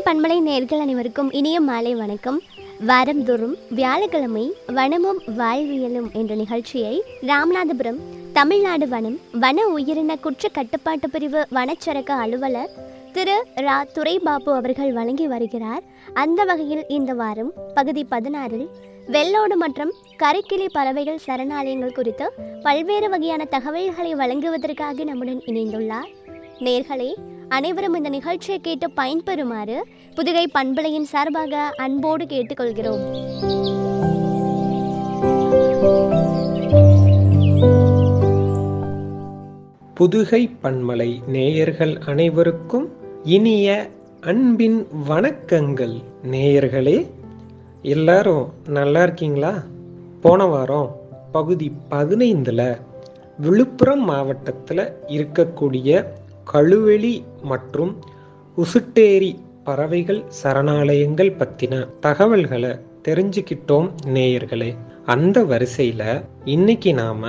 பண்பலை நேர்கள் அனைவருக்கும் இனிய மாலை வணக்கம் வாரந்தோறும் வியாழக்கிழமை வனமும் வாழ்வியலும் என்ற நிகழ்ச்சியை ராமநாதபுரம் தமிழ்நாடு வனம் வன உயிரின குற்ற கட்டுப்பாட்டு பிரிவு வனச்சரக அலுவலர் திரு ரா துரைபாபு அவர்கள் வழங்கி வருகிறார் அந்த வகையில் இந்த வாரம் பகுதி பதினாறில் வெள்ளோடு மற்றும் கரைக்கிளி பறவைகள் சரணாலயங்கள் குறித்து பல்வேறு வகையான தகவல்களை வழங்குவதற்காக நம்முடன் இணைந்துள்ளார் நேர்களே அனைவரும் இந்த நிகழ்ச்சியை கேட்டு பயன்பெறுமாறு புதுகை பண்பலையின் சார்பாக அன்போடு கேட்டுக்கொள்கிறோம் புதுகை பன்மலை நேயர்கள் அனைவருக்கும் இனிய அன்பின் வணக்கங்கள் நேயர்களே எல்லாரும் நல்லா இருக்கீங்களா போன வாரம் பகுதி பதினைந்தில் விழுப்புரம் மாவட்டத்தில் இருக்கக்கூடிய கழுவெளி மற்றும் உசுட்டேரி பறவைகள் சரணாலயங்கள் பற்றின தகவல்களை தெரிஞ்சுக்கிட்டோம் நேயர்களே அந்த வரிசையில் இன்னைக்கு நாம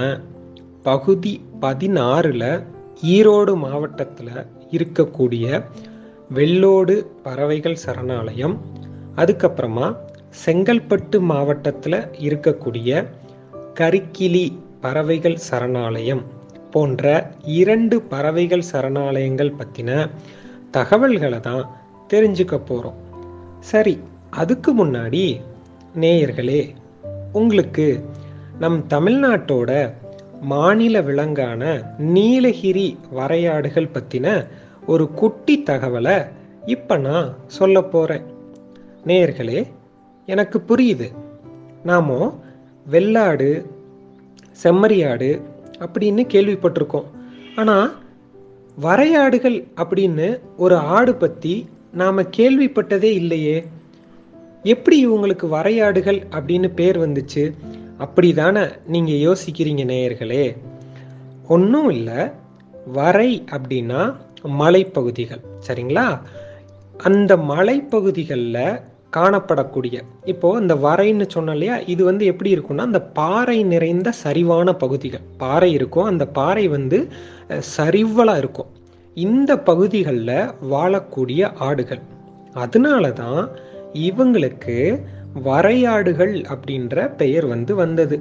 பகுதி பதினாறில் ஈரோடு மாவட்டத்தில் இருக்கக்கூடிய வெள்ளோடு பறவைகள் சரணாலயம் அதுக்கப்புறமா செங்கல்பட்டு மாவட்டத்தில் இருக்கக்கூடிய கரிக்கிளி பறவைகள் சரணாலயம் போன்ற இரண்டு பறவைகள் சரணாலயங்கள் பற்றின தகவல்களை தான் தெரிஞ்சுக்க போகிறோம் சரி அதுக்கு முன்னாடி நேயர்களே உங்களுக்கு நம் தமிழ்நாட்டோட மாநில விலங்கான நீலகிரி வரையாடுகள் பற்றின ஒரு குட்டி தகவலை இப்போ நான் சொல்ல போகிறேன் நேயர்களே எனக்கு புரியுது நாம வெள்ளாடு செம்மறியாடு அப்படின்னு கேள்விப்பட்டிருக்கோம் ஆனால் வரையாடுகள் அப்படின்னு ஒரு ஆடு பற்றி நாம் கேள்விப்பட்டதே இல்லையே எப்படி இவங்களுக்கு வரையாடுகள் அப்படின்னு பேர் வந்துச்சு அப்படிதானே நீங்கள் யோசிக்கிறீங்க நேயர்களே ஒன்றும் இல்லை வரை அப்படின்னா மலைப்பகுதிகள் சரிங்களா அந்த மலைப்பகுதிகளில் காணப்படக்கூடிய இப்போ இந்த வரைன்னு சொன்னோம் இல்லையா இது வந்து எப்படி இருக்கும்னா அந்த பாறை நிறைந்த சரிவான பகுதிகள் பாறை இருக்கும் அந்த பாறை வந்து அஹ், சரிவலா இருக்கும் இந்த பகுதிகளில் வாழக்கூடிய ஆடுகள் அதனால தான் இவங்களுக்கு வரையாடுகள் அப்படின்ற பெயர் வந்து வந்தது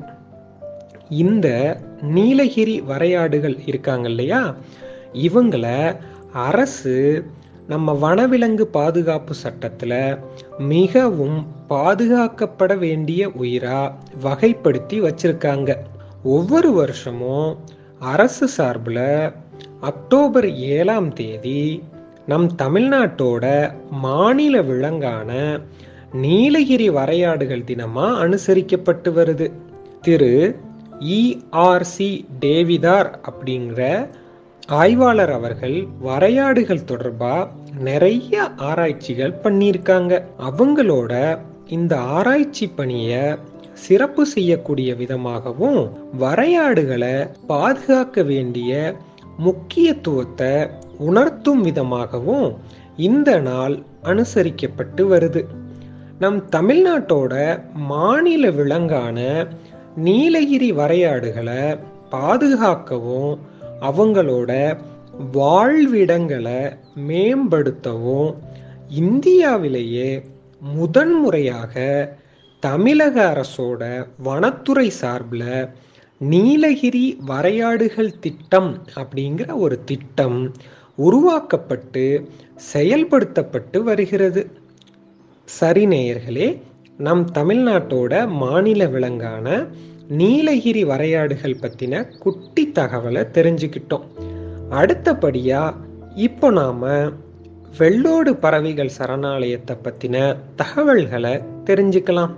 இந்த நீலகிரி வரையாடுகள் இருக்காங்க இல்லையா இவங்களை அரசு நம்ம வனவிலங்கு பாதுகாப்பு சட்டத்தில் மிகவும் பாதுகாக்கப்பட வேண்டிய உயிரா வகைப்படுத்தி வச்சிருக்காங்க ஒவ்வொரு வருஷமும் அரசு சார்பில் அக்டோபர் ஏழாம் தேதி நம் தமிழ்நாட்டோட மாநில விலங்கான நீலகிரி வரையாடுகள் தினமா அனுசரிக்கப்பட்டு வருது திரு இஆர்சி டேவிதார் அப்படிங்கிற ஆய்வாளர் அவர்கள் வரையாடுகள் தொடர்பா நிறைய ஆராய்ச்சிகள் பண்ணியிருக்காங்க அவங்களோட இந்த ஆராய்ச்சி பணியை சிறப்பு செய்யக்கூடிய விதமாகவும் வரையாடுகளை பாதுகாக்க வேண்டிய முக்கியத்துவத்தை உணர்த்தும் விதமாகவும் இந்த நாள் அனுசரிக்கப்பட்டு வருது நம் தமிழ்நாட்டோட மாநில விலங்கான நீலகிரி வரையாடுகளை பாதுகாக்கவும் அவங்களோட வாழ்விடங்களை மேம்படுத்தவும் இந்தியாவிலேயே முதன்முறையாக தமிழக அரசோட வனத்துறை சார்பில் நீலகிரி வரையாடுகள் திட்டம் அப்படிங்கிற ஒரு திட்டம் உருவாக்கப்பட்டு செயல்படுத்தப்பட்டு வருகிறது சரி நேயர்களே நம் தமிழ்நாட்டோட மாநில விலங்கான நீலகிரி வரையாடுகள் பற்றின குட்டி தகவலை தெரிஞ்சுக்கிட்டோம் அடுத்தபடியா இப்போ நாம வெள்ளோடு பறவைகள் சரணாலயத்தை பற்றின தகவல்களை தெரிஞ்சுக்கலாம்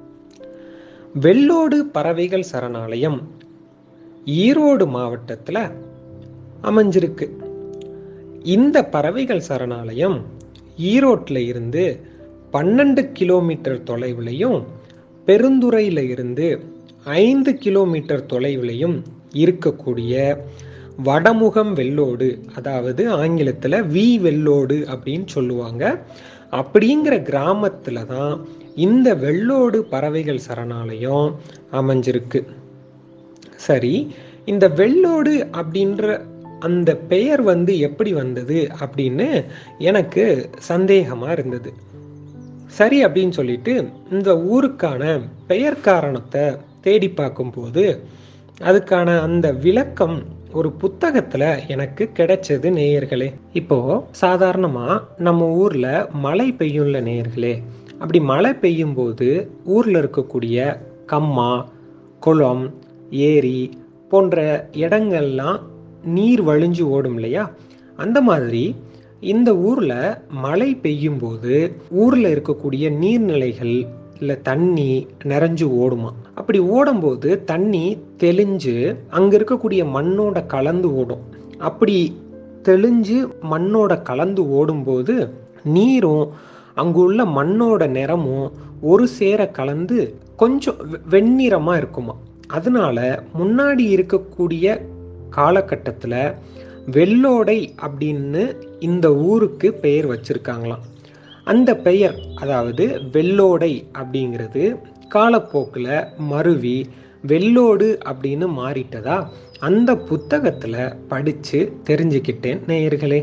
வெள்ளோடு பறவைகள் சரணாலயம் ஈரோடு மாவட்டத்தில் அமைஞ்சிருக்கு இந்த பறவைகள் சரணாலயம் ஈரோட்டில் இருந்து பன்னெண்டு கிலோமீட்டர் தொலைவிலையும் பெருந்துறையில் இருந்து ஐந்து கிலோமீட்டர் தொலைவிலையும் இருக்கக்கூடிய வடமுகம் வெள்ளோடு அதாவது ஆங்கிலத்தில் வி வெள்ளோடு அப்படின்னு சொல்லுவாங்க அப்படிங்கிற கிராமத்தில் தான் இந்த வெள்ளோடு பறவைகள் சரணாலயம் அமைஞ்சிருக்கு சரி இந்த வெள்ளோடு அப்படின்ற அந்த பெயர் வந்து எப்படி வந்தது அப்படின்னு எனக்கு சந்தேகமாக இருந்தது சரி அப்படின்னு சொல்லிட்டு இந்த ஊருக்கான பெயர் காரணத்தை தேடி பார்க்கும்போது அதுக்கான அந்த விளக்கம் ஒரு புத்தகத்துல எனக்கு கிடைச்சது நேயர்களே இப்போ சாதாரணமா நம்ம ஊர்ல மழை பெய்யும்ல நேயர்களே அப்படி மழை பெய்யும் போது ஊர்ல இருக்கக்கூடிய கம்மா குளம் ஏரி போன்ற இடங்கள்லாம் நீர் வழிஞ்சு ஓடும் இல்லையா அந்த மாதிரி இந்த ஊர்ல மழை பெய்யும் போது ஊர்ல இருக்கக்கூடிய நீர்நிலைகள் இல்லை தண்ணி நிறைஞ்சு ஓடுமா அப்படி ஓடும்போது தண்ணி தெளிஞ்சு அங்க இருக்கக்கூடிய மண்ணோட கலந்து ஓடும் அப்படி தெளிஞ்சு மண்ணோட கலந்து ஓடும்போது நீரும் அங்குள்ள மண்ணோட நிறமும் ஒரு சேர கலந்து கொஞ்சம் வெ- வெண்ணிறமா இருக்குமா அதனால முன்னாடி இருக்கக்கூடிய காலகட்டத்தில் வெள்ளோடை அப்படின்னு இந்த ஊருக்கு பெயர் வச்சிருக்காங்களாம் அந்த பெயர் அதாவது வெள்ளோடை அப்படிங்கிறது காலப்போக்கில் மருவி வெள்ளோடு அப்படின்னு மாறிட்டதா அந்த புத்தகத்தில் படித்து தெரிஞ்சுக்கிட்டேன் நேயர்களே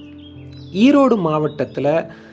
ஈரோடு மாவட்டத்தில்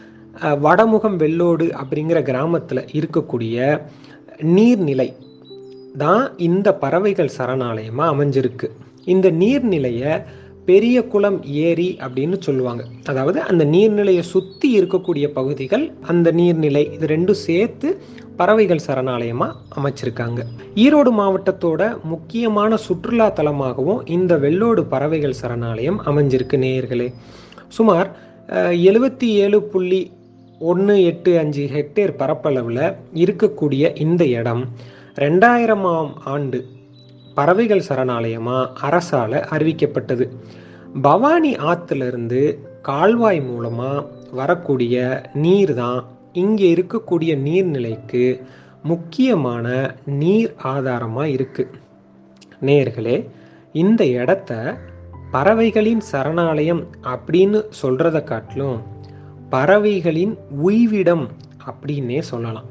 வடமுகம் வெள்ளோடு அப்படிங்கிற கிராமத்தில் இருக்கக்கூடிய நீர்நிலை தான் இந்த பறவைகள் சரணாலயமாக அமைஞ்சிருக்கு இந்த நீர்நிலையை பெரிய குளம் ஏரி அப்படின்னு சொல்லுவாங்க அதாவது அந்த நீர்நிலையை சுற்றி இருக்கக்கூடிய பகுதிகள் அந்த நீர்நிலை இது ரெண்டும் சேர்த்து பறவைகள் சரணாலயமாக அமைச்சிருக்காங்க ஈரோடு மாவட்டத்தோட முக்கியமான சுற்றுலா தலமாகவும் இந்த வெள்ளோடு பறவைகள் சரணாலயம் அமைஞ்சிருக்கு நேயர்களே சுமார் எழுபத்தி ஏழு புள்ளி ஒன்று எட்டு அஞ்சு ஹெக்டேர் பரப்பளவில் இருக்கக்கூடிய இந்த இடம் ரெண்டாயிரமாம் ஆண்டு பறவைகள் சரணாலயமாக அரசால் அறிவிக்கப்பட்டது பவானி ஆற்றிலிருந்து கால்வாய் மூலமாக வரக்கூடிய நீர் தான் இங்கே இருக்கக்கூடிய நீர்நிலைக்கு முக்கியமான நீர் ஆதாரமாக இருக்குது நேர்களே இந்த இடத்த பறவைகளின் சரணாலயம் அப்படின்னு சொல்கிறத காட்டிலும் பறவைகளின் உய்விடம் அப்படின்னே சொல்லலாம்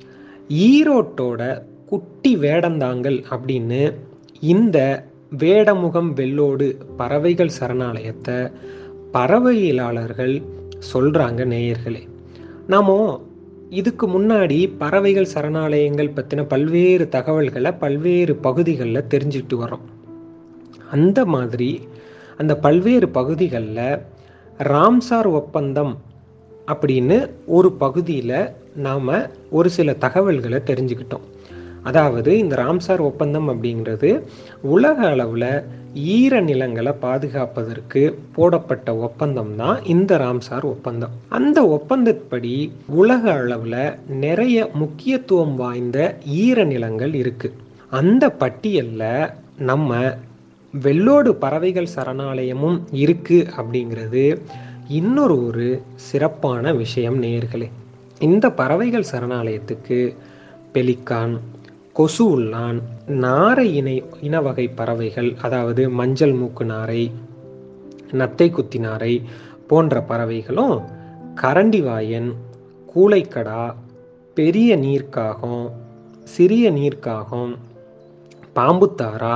ஈரோட்டோட குட்டி வேடந்தாங்கல் அப்படின்னு இந்த வேடமுகம் வெள்ளோடு பறவைகள் சரணாலயத்தை பறவையியலாளர்கள் சொல்கிறாங்க நேயர்களே நாம இதுக்கு முன்னாடி பறவைகள் சரணாலயங்கள் பற்றின பல்வேறு தகவல்களை பல்வேறு பகுதிகளில் தெரிஞ்சுக்கிட்டு வரோம் அந்த மாதிரி அந்த பல்வேறு பகுதிகளில் ராம்சார் ஒப்பந்தம் அப்படின்னு ஒரு பகுதியில் நாம் ஒரு சில தகவல்களை தெரிஞ்சுக்கிட்டோம் அதாவது இந்த ராம்சார் ஒப்பந்தம் அப்படிங்கிறது உலக அளவில் ஈர நிலங்களை பாதுகாப்பதற்கு போடப்பட்ட ஒப்பந்தம் தான் இந்த ராம்சார் ஒப்பந்தம் அந்த ஒப்பந்தப்படி உலக அளவில் நிறைய முக்கியத்துவம் வாய்ந்த ஈர நிலங்கள் இருக்கு அந்த பட்டியலில் நம்ம வெள்ளோடு பறவைகள் சரணாலயமும் இருக்கு அப்படிங்கிறது இன்னொரு ஒரு சிறப்பான விஷயம் நேர்களே இந்த பறவைகள் சரணாலயத்துக்கு பெலிக்கான் கொசு உள்ளான் நாரை இணை இன வகை பறவைகள் அதாவது மஞ்சள் மூக்கு நாரை நத்தை குத்தி நாரை போன்ற பறவைகளும் கரண்டிவாயன் கூளைக்கடா பெரிய நீர்க்காகம் சிறிய நீர்க்காகம் பாம்புத்தாரா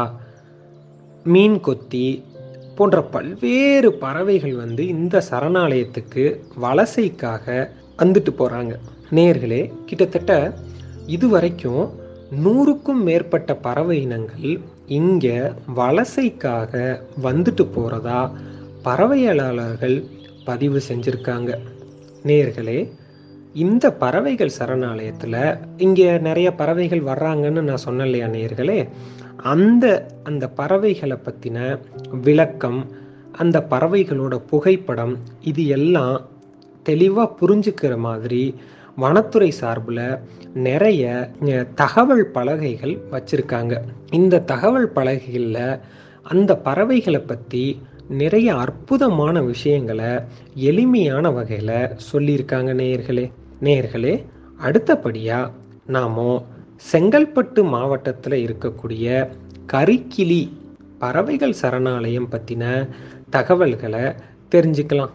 மீன் கொத்தி போன்ற பல்வேறு பறவைகள் வந்து இந்த சரணாலயத்துக்கு வலசைக்காக வந்துட்டு போகிறாங்க நேர்களே கிட்டத்தட்ட இதுவரைக்கும் நூறுக்கும் மேற்பட்ட பறவை இனங்கள் இங்கே வலசைக்காக வந்துட்டு போகிறதா பறவையாளர்கள் பதிவு செஞ்சுருக்காங்க நேர்களே இந்த பறவைகள் சரணாலயத்தில் இங்கே நிறைய பறவைகள் வர்றாங்கன்னு நான் சொன்னேன் இல்லையா நேர்களே அந்த அந்த பறவைகளை பற்றின விளக்கம் அந்த பறவைகளோட புகைப்படம் இது எல்லாம் தெளிவாக புரிஞ்சுக்கிற மாதிரி வனத்துறை சார்பில் நிறைய அஹ், தகவல் பலகைகள் வச்சுருக்காங்க இந்த தகவல் பலகைகளில் அந்த பறவைகளை பற்றி நிறைய அற்புதமான விஷயங்களை எளிமையான வகையில் சொல்லியிருக்காங்க நேயர்களே நேயர்களே அடுத்தபடியாக நாம செங்கல்பட்டு மாவட்டத்தில் இருக்கக்கூடிய கரிக்கிளி பறவைகள் சரணாலயம் பற்றின தகவல்களை தெரிஞ்சுக்கலாம்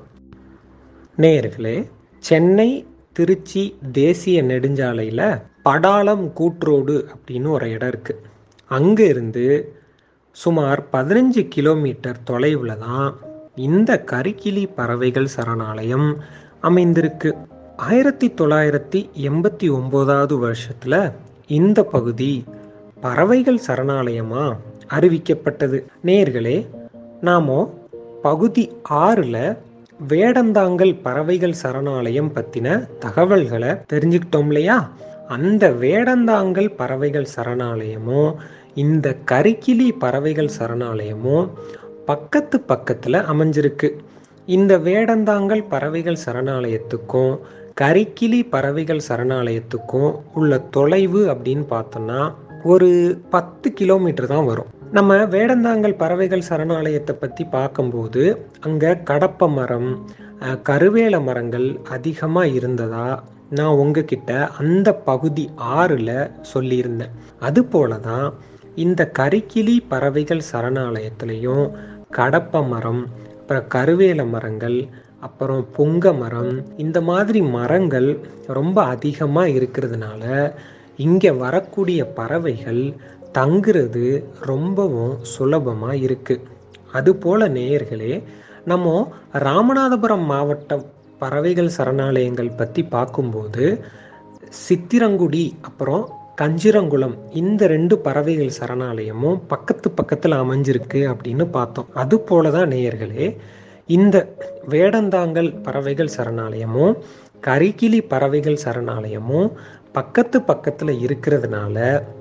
நேயர்களே சென்னை திருச்சி தேசிய நெடுஞ்சாலையில் படாளம் கூட்ரோடு அப்படின்னு ஒரு இடம் இருக்குது அங்கே இருந்து சுமார் பதினஞ்சு கிலோமீட்டர் தொலைவில் தான் இந்த கரிக்கிளி பறவைகள் சரணாலயம் அமைந்திருக்கு ஆயிரத்தி தொள்ளாயிரத்தி எண்பத்தி ஒம்போதாவது வருஷத்துல இந்த பகுதி பறவைகள் சரணாலயமா அறிவிக்கப்பட்டது நேர்களே நாமோ பகுதி ஆறுல வேடந்தாங்கல் பறவைகள் சரணாலயம் பத்தின தகவல்களை தெரிஞ்சுக்கிட்டோம் இல்லையா அந்த வேடந்தாங்கல் பறவைகள் சரணாலயமும் இந்த கரிக்கிளி பறவைகள் சரணாலயமும் பக்கத்து பக்கத்துல அமைஞ்சிருக்கு இந்த வேடந்தாங்கல் பறவைகள் சரணாலயத்துக்கும் கரிக்கிளி பறவைகள் சரணாலயத்துக்கும் உள்ள தொலைவு அப்படின்னு பார்த்தோம்னா ஒரு பத்து கிலோமீட்டர் தான் வரும் நம்ம வேடந்தாங்கல் பறவைகள் சரணாலயத்தை பற்றி பார்க்கும்போது அங்கே கடப்ப மரம் அஹ், கருவேல மரங்கள் அதிகமாக இருந்ததா நான் உங்ககிட்ட அந்த பகுதி ஆறில் சொல்லியிருந்தேன் அது போல தான் இந்த கரிக்கிளி பறவைகள் சரணாலயத்திலையும் கடப்ப மரம் அப்புறம் கருவேல மரங்கள் அப்புறம் பொங்க மரம் இந்த மாதிரி மரங்கள் ரொம்ப அதிகமாக இருக்கிறதுனால இங்கே வரக்கூடிய பறவைகள் தங்குறது ரொம்பவும் சுலபமாக இருக்கு அதுபோல நேயர்களே நம்ம ராமநாதபுரம் மாவட்ட பறவைகள் சரணாலயங்கள் பற்றி பார்க்கும்போது சித்திரங்குடி அப்புறம் கஞ்சிரங்குளம் இந்த ரெண்டு பறவைகள் சரணாலயமும் பக்கத்து பக்கத்தில் அமைஞ்சிருக்கு அப்படின்னு பார்த்தோம் அது போல தான் நேயர்களே இந்த வேடந்தாங்கல் பறவைகள் சரணாலயமும் கரிக்கிளி பறவைகள் சரணாலயமும் பக்கத்து பக்கத்தில் இருக்கிறதுனால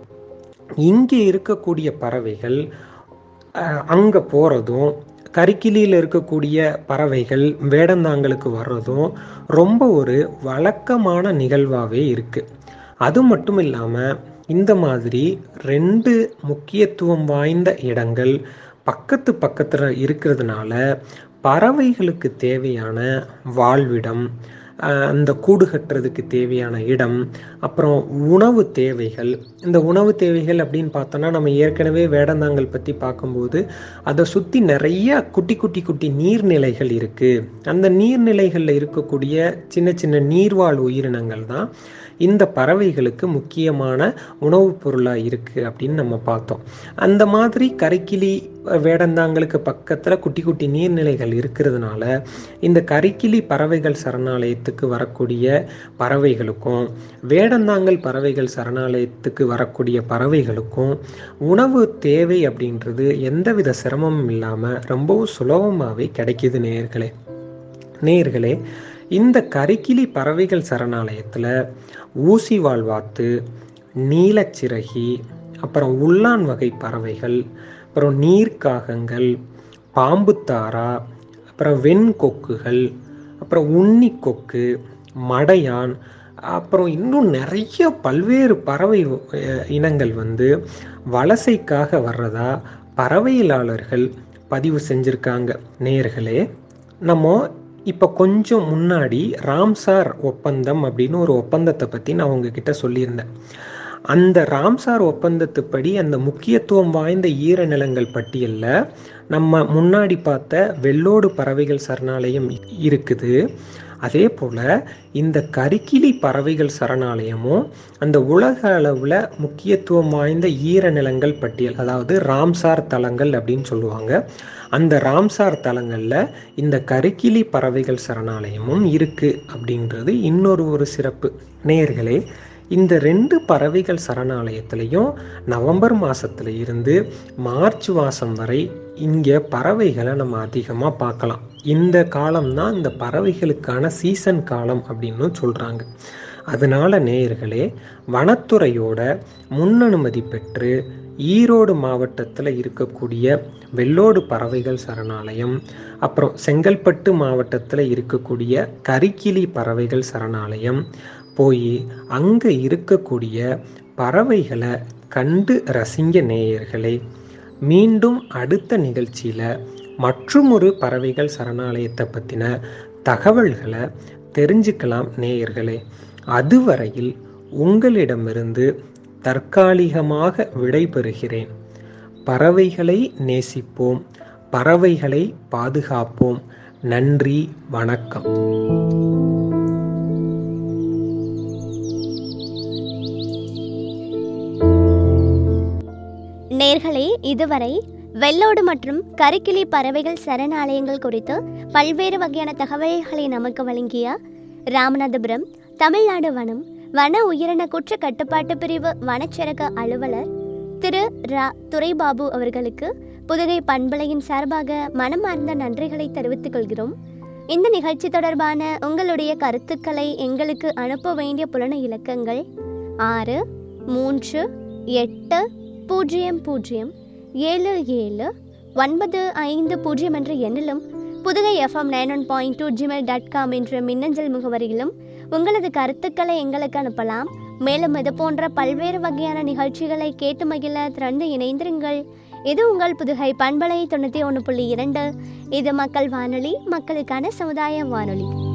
இங்கே இருக்கக்கூடிய பறவைகள் அஹ், அங்க போறதும் கரிக்கிலியில் இருக்கக்கூடிய பறவைகள் வேடந்தாங்கலுக்கு வர்றதும் ரொம்ப ஒரு வழக்கமான நிகழ்வாகவே இருக்கு அது மட்டும் இல்லாமல் இந்த மாதிரி ரெண்டு முக்கியத்துவம் வாய்ந்த இடங்கள் பக்கத்து பக்கத்தில் இருக்கிறதுனால பறவைகளுக்கு தேவையான வாழ்விடம் ஆஹ் அந்த கூடு கட்டுறதுக்கு தேவையான இடம் அப்புறம் உணவு தேவைகள் இந்த உணவு தேவைகள் அப்படின்னு பார்த்தோன்னா நம்ம ஏற்கனவே வேடந்தாங்கல் பற்றி பார்க்கும்போது அதை சுற்றி நிறைய குட்டி குட்டி குட்டி நீர்நிலைகள் இருக்குது அந்த நீர்நிலைகளில் இருக்கக்கூடிய சின்ன சின்ன நீர்வாழ் உயிரினங்கள் தான் இந்த பறவைகளுக்கு முக்கியமான உணவுப் பொருளாக இருக்குது அப்படின்னு நம்ம பார்த்தோம் அந்த மாதிரி கரிக்கிளி வேடந்தாங்களுக்கு பக்கத்தில் குட்டி குட்டி நீர்நிலைகள் இருக்கிறதுனால இந்த கரிக்கிளி பறவைகள் சரணாலயத்துக்கு வரக்கூடிய பறவைகளுக்கும் வேடந்தாங்கல் பறவைகள் சரணாலயத்துக்கு வரக்கூடிய பறவைகளுக்கும் உணவு தேவை அப்படின்றது எந்தவித சிரமமும் இல்லாமல் ரொம்பவும் சுலபமாகவே கிடைக்கிது நேயர்களே நேயர்களே இந்த கரிக்கிளி பறவைகள் சரணாலயத்தில் ஊசி வாழ்வாத்து நீலச்சிறகி அப்புறம் உள்ளான் வகை பறவைகள் அப்புறம் நீர்க்காகங்கள் பாம்புத்தாரா அப்புறம் வெண்கொக்குகள் அப்புறம் உன்னிக்கொக்கு மடையான் அப்புறம் இன்னும் நிறைய பல்வேறு பறவை அஹ், இனங்கள் வந்து வலசைக்காக வர்றதா பறவையியலாளர்கள் பதிவு செஞ்சுருக்காங்க நேர்களே நம்ம இப்போ கொஞ்சம் முன்னாடி ராம்சார் ஒப்பந்தம் அப்படின்னு ஒரு ஒப்பந்தத்தை பற்றி நான் உங்ககிட்ட சொல்லியிருந்தேன் அந்த ராம்சார் ஒப்பந்தத்துப்படி அந்த முக்கியத்துவம் வாய்ந்த ஈரநிலங்கள் பட்டியலில் நம்ம முன்னாடி பார்த்த வெள்ளோடு பறவைகள் சரணாலயம் இருக்குது அதே போல் இந்த கரிக்கிளி பறவைகள் சரணாலயமும் அந்த உலக அளவில் முக்கியத்துவம் வாய்ந்த ஈரநிலங்கள் பட்டியல் அதாவது ராம்சார் தலங்கள் அப்படின்னு சொல்லுவாங்க அந்த ராம்சார் தலங்களில் இந்த கரிக்கிளி பறவைகள் சரணாலயமும் இருக்குது அப்படின்றது இன்னொரு ஒரு சிறப்பு நேயர்களே இந்த ரெண்டு பறவைகள் சரணாலயத்திலையும் நவம்பர் மாசத்துல இருந்து மார்ச் மாதம் வரை இங்கே பறவைகளை நம்ம அதிகமாக பார்க்கலாம் இந்த காலம்தான் இந்த பறவைகளுக்கான சீசன் காலம் அப்படின்னு சொல்கிறாங்க அதனால நேயர்களே வனத்துறையோட முன்னனுமதி பெற்று ஈரோடு மாவட்டத்தில் இருக்கக்கூடிய வெள்ளோடு பறவைகள் சரணாலயம் அப்புறம் செங்கல்பட்டு மாவட்டத்தில் இருக்கக்கூடிய கரிக்கிளி பறவைகள் சரணாலயம் போய் அங்கே இருக்கக்கூடிய பறவைகளை கண்டு ரசிங்க நேயர்களே மீண்டும் அடுத்த நிகழ்ச்சியில் மற்றுமொரு பறவைகள் சரணாலயத்தை பற்றின தகவல்களை தெரிஞ்சுக்கலாம் நேயர்களே அதுவரையில் உங்களிடமிருந்து தற்காலிகமாக விடைபெறுகிறேன் பறவைகளை நேசிப்போம் பறவைகளை பாதுகாப்போம் நன்றி வணக்கம் நேர்களே இதுவரை வெள்ளோடு மற்றும் கரிக்கிளி பறவைகள் சரணாலயங்கள் குறித்து பல்வேறு வகையான தகவல்களை நமக்கு வழங்கிய ராமநாதபுரம் தமிழ்நாடு வனம் வன உயிரின குற்ற கட்டுப்பாட்டு பிரிவு வனச்சரக அலுவலர் திரு ரா துரைபாபு அவர்களுக்கு புதுகை பண்பலையின் சார்பாக மனமார்ந்த நன்றிகளை தெரிவித்துக் கொள்கிறோம் இந்த நிகழ்ச்சி தொடர்பான உங்களுடைய கருத்துக்களை எங்களுக்கு அனுப்ப வேண்டிய புலன இலக்கங்கள் ஆறு மூன்று எட்டு பூஜ்ஜியம் பூஜ்ஜியம் ஏழு ஏழு ஒன்பது ஐந்து பூஜ்ஜியம் என்ற எண்ணிலும் Pudugai FM nine one point two Gmail dot com என்ற மின்னஞ்சல் முகவரியிலும் உங்களது கருத்துக்களை எங்களுக்கு அனுப்பலாம் மேலும் இது போன்ற பல்வேறு வகையான நிகழ்ச்சிகளை கேட்டு மகிழ திறந்து இணைந்திருங்கள் இது உங்கள் புதுகை பண்பலை தொண்ணூற்றி ஒன்று புள்ளி இரண்டு இது மக்கள் வானொலி மக்களுக்கான சமுதாய வானொலி